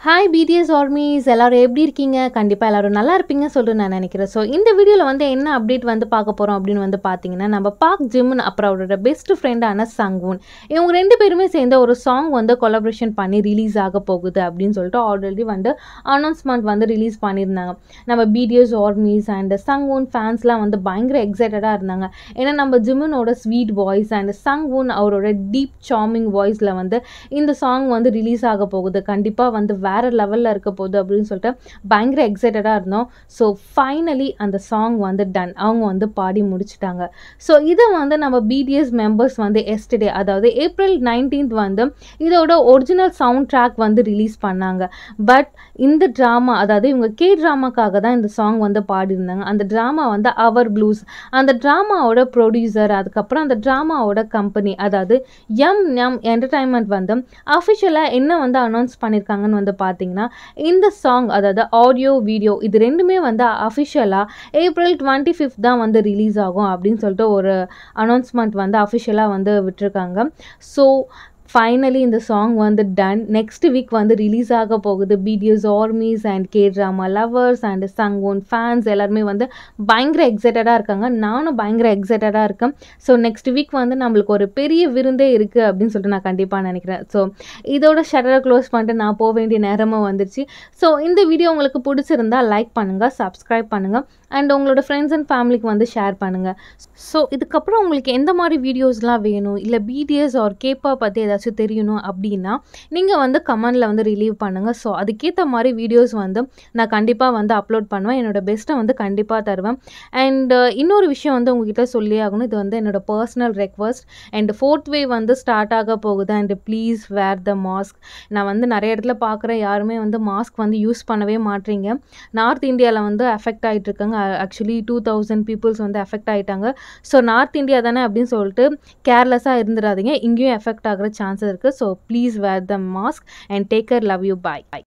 hi BDS armies எல்லாரும் எப்படி இருக்கீங்க கண்டிப்பாக எல்லாரும் நல்லா இருப்பீங்க சொல்லிட்டு நான் நினைக்கிறேன் ஸோ இந்த வீடியோவில் வந்து என்ன அப்டேட் வந்து பார்க்க போகிறோம் அப்படின்னு வந்து பார்த்தீங்கன்னா நம்ம பார்க் ஜிம்னு அப்புறம் அவரோட பெஸ்ட் ஃப்ரெண்டான சங்வூன் இவங்க ரெண்டு பேருமே சேர்ந்த ஒரு சாங் வந்து கொலாபரேஷன் பண்ணி ரிலீஸ் ஆக போகுது அப்படின்னு சொல்லிட்டு ஆல்ரெடி வந்து அனௌன்ஸ்மெண்ட் வந்து ரிலீஸ் பண்ணியிருந்தாங்க நம்ம பிடிஎஸ் ஆர்மிஸ் அண்ட் சங்வூன் ஃபேன்ஸ்லாம் வந்து பயங்கர எக்ஸைட்டடாக இருந்தாங்க ஏன்னா நம்ம ஜிம்முனோட ஸ்வீட் வாய்ஸ் அண்ட் சங்வூன் அவரோட டீப் சார்மிங் வாய்ஸில் வந்து இந்த சாங் வந்து ரிலீஸ் ஆக போகுது கண்டிப்பாக வந்து வேறு லெவலில் இருக்க போகுது அப்படின்னு சொல்லிட்டு பயங்கர எக்ஸைட்டடாக இருந்தோம் ஸோ ஃபைனலி அந்த சாங் வந்து டன் அவங்க வந்து பாடி முடிச்சிட்டாங்க ஸோ இதை வந்து நம்ம பிடிஎஸ் மெம்பர்ஸ் வந்து எஸ்டே அதாவது ஏப்ரல் நைன்டீன்த் வந்து இதோட ஒரிஜினல் சவுண்ட் ட்ராக் வந்து ரிலீஸ் பண்ணாங்க பட் இந்த ட்ராமா அதாவது இவங்க கே ட்ராமாக்காக தான் இந்த சாங் வந்து பாடியிருந்தாங்க அந்த ட்ராமா வந்து அவர் ப்ளூஸ் அந்த ட்ராமாவோட ப்ரொடியூசர் அதுக்கப்புறம் அந்த ட்ராமாவோட கம்பெனி அதாவது எம் எம் என்டர்டைன்மெண்ட் வந்து அஃபிஷியலாக என்ன வந்து அனௌன்ஸ் பண்ணியிருக்காங்கன்னு வந்து பார்த்தீங்கன்னா இந்த சாங் அதாவது ஆடியோ வீடியோ இது ரெண்டுமே வந்து அஃபிஷியலாக ஏப்ரல் டுவெண்ட்டி ஃபிஃப்த் தான் வந்து ரிலீஸ் ஆகும் அப்படின்னு சொல்லிட்டு ஒரு அனௌன்ஸ்மெண்ட் வந்து அஃபிஷியலாக வந்து விட்டுருக்காங்க ஸோ ஃபைனலி இந்த சாங் வந்து டன் நெக்ஸ்ட் வீக் வந்து ரிலீஸ் ஆக போகுது BTS armies and K drama lovers and Sungwoon fans எல்லாருமே வந்து பயங்கர எக்ஸைட்டடாக இருக்காங்க நானும் பயங்கர எக்ஸைட்டடாக இருக்கேன் ஸோ நெக்ஸ்ட் வீக் வந்து நம்மளுக்கு ஒரு பெரிய விருந்தே இருக்குது அப்படின்னு சொல்லிட்டு நான் கண்டிப்பாக நினைக்கிறேன் ஸோ இதோட ஷட்டரை க்ளோஸ் பண்ணிட்டு நான் போக வேண்டிய நேரமும் வந்துருச்சு ஸோ இந்த வீடியோ உங்களுக்கு பிடிச்சிருந்தா லைக் பண்ணுங்கள் சப்ஸ்கிரைப் பண்ணுங்கள் அண்ட் உங்களோட ஃப்ரெண்ட்ஸ் அண்ட் ஃபேமிலிக்கு வந்து ஷேர் பண்ணுங்கள் ஸோ இதுக்கப்புறம் உங்களுக்கு எந்த மாதிரி வீடியோஸ்லாம் வேணும் இல்லை பிடிஎஸ் ஆர் கேப்பா பற்றி ஏதாச்சும் தெரியணும் அப்படின்னா நீங்கள் வந்து கமெண்டில் வந்து ரிலீவ் பண்ணுங்கள் ஸோ அதுக்கேற்ற மாதிரி வீடியோஸ் வந்து நான் கண்டிப்பாக வந்து அப்லோட் பண்ணுவேன் என்னோடய பெஸ்ட்டை வந்து கண்டிப்பாக தருவேன் அண்ட் இன்னொரு விஷயம் வந்து உங்ககிட்ட சொல்லி ஆகணும் இது வந்து என்னோடய personal request and fourth wave வந்து ஸ்டார்ட் ஆக போகுது and please wear the mask நான் வந்து நிறைய இடத்துல பார்க்குறேன் யாருமே வந்து மாஸ்க் வந்து யூஸ் பண்ணவே மாட்டீங்க நார்த் இந்தியாவில் வந்து அஃபெக்ட் ஆகிட்டு இருக்காங்க ஆக்சுவலி டூ தௌசண்ட் பீப்புள்ஸ் வந்து அஃபெக்ட் ஆகிட்டாங்க ஸோ நார்த் இந்தியா தானே அப்படின்னு சொல்லிட்டு கேர்லெஸ்ஸாக இருந்துடாதீங்க இங்கேயும் எஃபெக்ட் ஆகிற சான்சஸ் இருக்குது so please wear the mask and take care love you bye